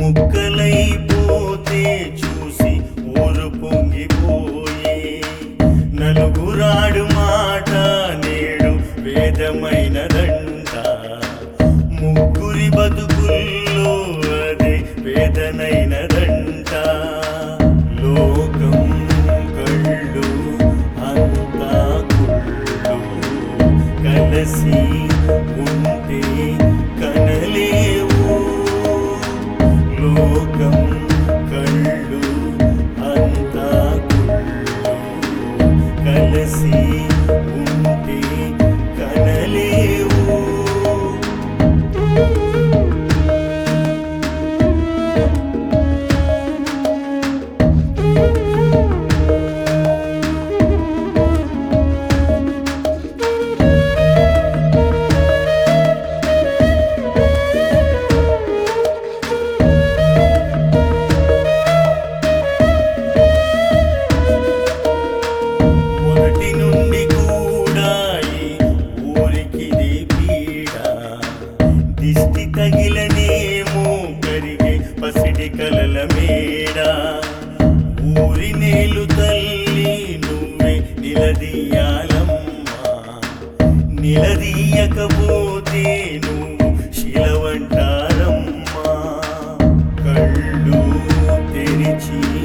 ముక్కలైపోతే చూసి ఊరు పొంగిపోయే నలుగురాడు మాట నేడు వేదమైనదంట ముగ్గురి బతుకుల్లో అదే వేదనైనదంట లోకం కళ్ళు అంతా కుళ్ళు కలసి ఉంటే కనలేవు లోకం కళ్ళు అంతా కుళ్ళు కలసి ఉంటే కనలేవు మొదటి నుండి కూడా ఈ ఊరికిది పీడ దిష్టి తగిలనేమో కరిగే పసిడి కలల మేడ ఊరి నేలు తల్లి నువ్వే నిలదీయాలమ్మా నిలదీయకపోతే నువ్వు శిలవంటారమ్మా కళ్ళు తెరిచి